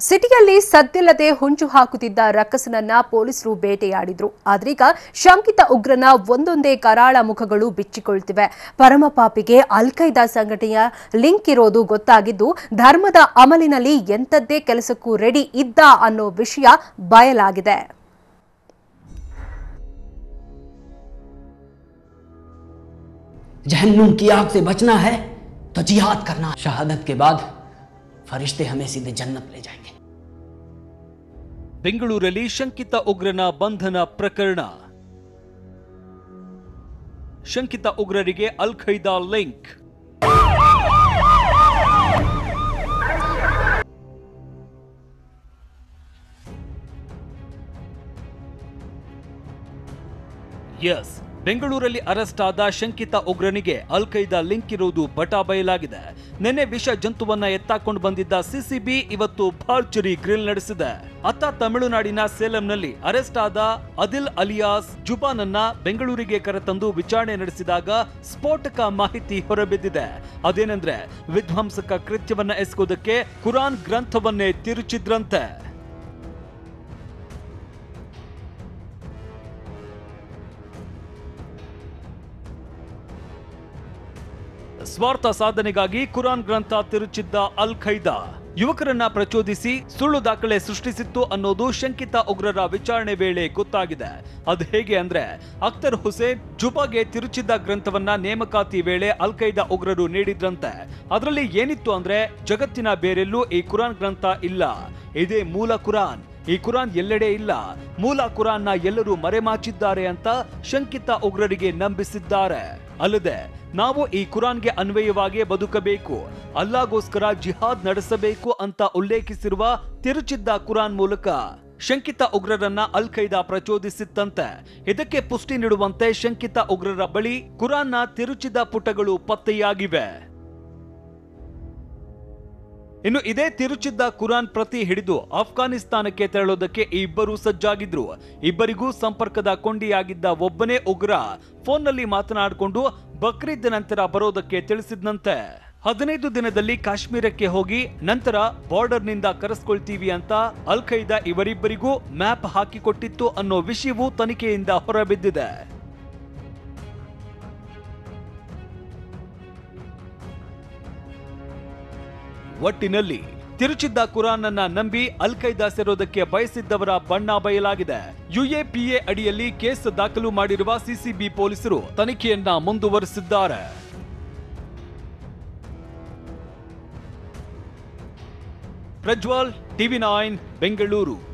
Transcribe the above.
ಸಿಟಿಯಲ್ಲಿ ಸದ್ದಿಲ್ಲದೆ ಹೊಂಚು ಹಾಕುತ್ತಿದ್ದ ರಕ್ಕಸನನ್ನ ಪೊಲೀಸರು ಬೇಟೆಯಾಡಿದ್ರು ಆದ್ರೀಗ ಶಂಕಿತ ಉಗ್ರನ ಒಂದೊಂದೇ ಕರಾಳ ಮುಖಗಳು ಬಿಚ್ಚಿಕೊಳ್ತಿವೆ ಪರಮಪಾಪಿಗೆ ಅಲ್ ಖೈದಾ ಸಂಘಟನೆಯ ಲಿಂಕ್ ಇರೋದು ಗೊತ್ತಾಗಿದ್ದು ಧರ್ಮದ ಅಮಲಿನಲ್ಲಿ ಎಂಥದ್ದೇ ಕೆಲಸಕ್ಕೂ ರೆಡಿ ಇದ್ದ ಅನ್ನೋ ವಿಷಯ ಬಯಲಾಗಿದೆ जहन्नुम की आग से बचना है तो जिहाद करना शहादत के बाद फरिश्ते हमें सीधे जन्नत ले जाएंगे ಬೆಂಗಳೂರಲ್ಲಿ ಶಂಕಿತ ಉಗ್ರನ ಬಂಧನ ಪ್ರಕರಣ ಶಂಕಿತ ಉಗ್ರರಿಗೆ ಅಲ್ ಖೈದಾ ಲಿಂಕ್ ಎಸ್ ಬೆಂಗಳೂರಲ್ಲಿ ಅರೆಸ್ಟ್ ಆದ ಶಂಕಿತ ಉಗ್ರನಿಗೆ ಅಲ್ ಖೈದಾ ಲಿಂಕ್ ಇರುವುದು ಬಟಾ ಬಯಲಾಗಿದೆ ನಿನ್ನೆ ವಿಷ ಜಂತುವನ್ನ ಎತ್ತಾಕೊಂಡು ಬಂದಿದ್ದ ಸಿಸಿಬಿ ಇವತ್ತು ಭರ್ಜರಿ ಗ್ರಿಲ್ ನಡೆಸಿದೆ ಅತ್ತ ತಮಿಳುನಾಡಿನ ಸೇಲಂನಲ್ಲಿ ಅರೆಸ್ಟ್ ಆದ ಅದಿಲ್ ಅಲಿಯಾಸ್ ಜುಬಾನನ್ನ ಬೆಂಗಳೂರಿಗೆ ಕರೆತಂದು ವಿಚಾರಣೆ ನಡೆಸಿದಾಗ ಸ್ಫೋಟಕ ಮಾಹಿತಿ ಹೊರಬಿದ್ದಿದೆ ಅದೇನೆಂದ್ರೆ ವಿಧ್ವಂಸಕ ಕೃತ್ಯವನ್ನ ಎಸಗೋದಕ್ಕೆ ಕುರಾನ್ ಗ್ರಂಥವನ್ನೇ ತಿರುಚಿದ್ರಂತೆ ಸ್ವಾರ್ಥ ಸಾಧನೆಗಾಗಿ ಕುರಾನ್ ಗ್ರಂಥ ತಿರುಚಿದ್ದ ಅಲ್ ಖೈದಾ ಯುವಕರನ್ನ ಪ್ರಚೋದಿಸಿ ಸುಳ್ಳು ದಾಖಲೆ ಸೃಷ್ಟಿಸಿತ್ತು ಅನ್ನೋದು ಶಂಕಿತ ಉಗ್ರರ ವಿಚಾರಣೆ ವೇಳೆ ಗೊತ್ತಾಗಿದೆ ಅದು ಹೇಗೆ ಅಂದ್ರೆ ಅಖ್ತರ್ ಹುಸೇನ್ ಜುಬಾಗೆ ತಿರುಚಿದ್ದ ಗ್ರಂಥವನ್ನ ನೇಮಕಾತಿ ವೇಳೆ ಅಲ್ ಖೈದಾ ಉಗ್ರರು ನೀಡಿದ್ರಂತೆ ಅದರಲ್ಲಿ ಏನಿತ್ತು ಅಂದ್ರೆ ಜಗತ್ತಿನ ಬೇರೆಲ್ಲೂ ಈ ಕುರಾನ್ ಗ್ರಂಥ ಇಲ್ಲ ಇದೇ ಮೂಲ ಕುರಾನ್ ಈ ಕುರಾನ್ ಎಲ್ಲೆಡೆ ಇಲ್ಲ ಮೂಲ ಕುರಾನ್ನ ಎಲ್ಲರೂ ಮರೆಮಾಚಿದ್ದಾರೆ ಅಂತ ಶಂಕಿತ ಉಗ್ರರಿಗೆ ನಂಬಿಸಿದ್ದಾರೆ ಅಲ್ಲದೆ ನಾವು ಈ ಕುರಾನ್ಗೆ ಅನ್ವಯವಾಗಿ ಬದುಕಬೇಕು ಅಲ್ಲಾಗೋಸ್ಕರ ಜಿಹಾದ್ ನಡೆಸಬೇಕು ಅಂತ ಉಲ್ಲೇಖಿಸಿರುವ ತಿರುಚಿದ್ದ ಕುರಾನ್ ಮೂಲಕ ಶಂಕಿತ ಉಗ್ರರನ್ನ ಅಲ್ ಖೈದಾ ಪ್ರಚೋದಿಸಿತ್ತಂತೆ ಇದಕ್ಕೆ ಪುಷ್ಟಿ ನೀಡುವಂತೆ ಶಂಕಿತ ಉಗ್ರರ ಬಳಿ ಕುರಾನ್ನ ತಿರುಚಿದ ಪುಟಗಳು ಪತ್ತೆಯಾಗಿವೆ ಇನ್ನು ಇದೇ ತಿರುಚಿದ್ದ ಕುರಾನ್ ಪ್ರತಿ ಹಿಡಿದು ಅಫ್ಘಾನಿಸ್ತಾನಕ್ಕೆ ತೆರಳೋದಕ್ಕೆ ಈ ಇಬ್ಬರು ಸಜ್ಜಾಗಿದ್ರು ಇಬ್ಬರಿಗೂ ಸಂಪರ್ಕದ ಕೊಂಡಿಯಾಗಿದ್ದ ಒಬ್ಬನೇ ಉಗ್ರ ಫೋನ್ನಲ್ಲಿ ಮಾತನಾಡಿಕೊಂಡು ಬಕ್ರೀದ್ ನಂತರ ಬರೋದಕ್ಕೆ ತಿಳಿಸಿದ್ನಂತೆ ಹದಿನೈದು ದಿನದಲ್ಲಿ ಕಾಶ್ಮೀರಕ್ಕೆ ಹೋಗಿ ನಂತರ ಬಾರ್ಡರ್ನಿಂದ ಕರೆಸ್ಕೊಳ್ತೀವಿ ಅಂತ ಅಲ್ ಖೈದಾ ಇವರಿಬ್ಬರಿಗೂ ಮ್ಯಾಪ್ ಹಾಕಿಕೊಟ್ಟಿತ್ತು ಅನ್ನೋ ವಿಷಯವೂ ತನಿಖೆಯಿಂದ ಹೊರಬಿದ್ದಿದೆ ಒಟ್ಟಿನಲ್ಲಿ ತಿರುಚಿದ್ದ ಕುರಾನ್ ಅನ್ನ ನಂಬಿ ಅಲ್ ಖೈದಾ ಸೇರೋದಕ್ಕೆ ಬಯಸಿದ್ದವರ ಬಣ್ಣ ಬಯಲಾಗಿದೆ ಯುಎಪಿಎ ಅಡಿಯಲ್ಲಿ ಕೇಸ್ ದಾಖಲು ಮಾಡಿರುವ ಸಿಸಿಬಿ ಪೊಲೀಸರು ತನಿಖೆಯನ್ನ ಮುಂದುವರೆಸಿದ್ದಾರೆ ಪ್ರಜ್ವಲ್ ಟಿವಿ ನೈನ್ ಬೆಂಗಳೂರು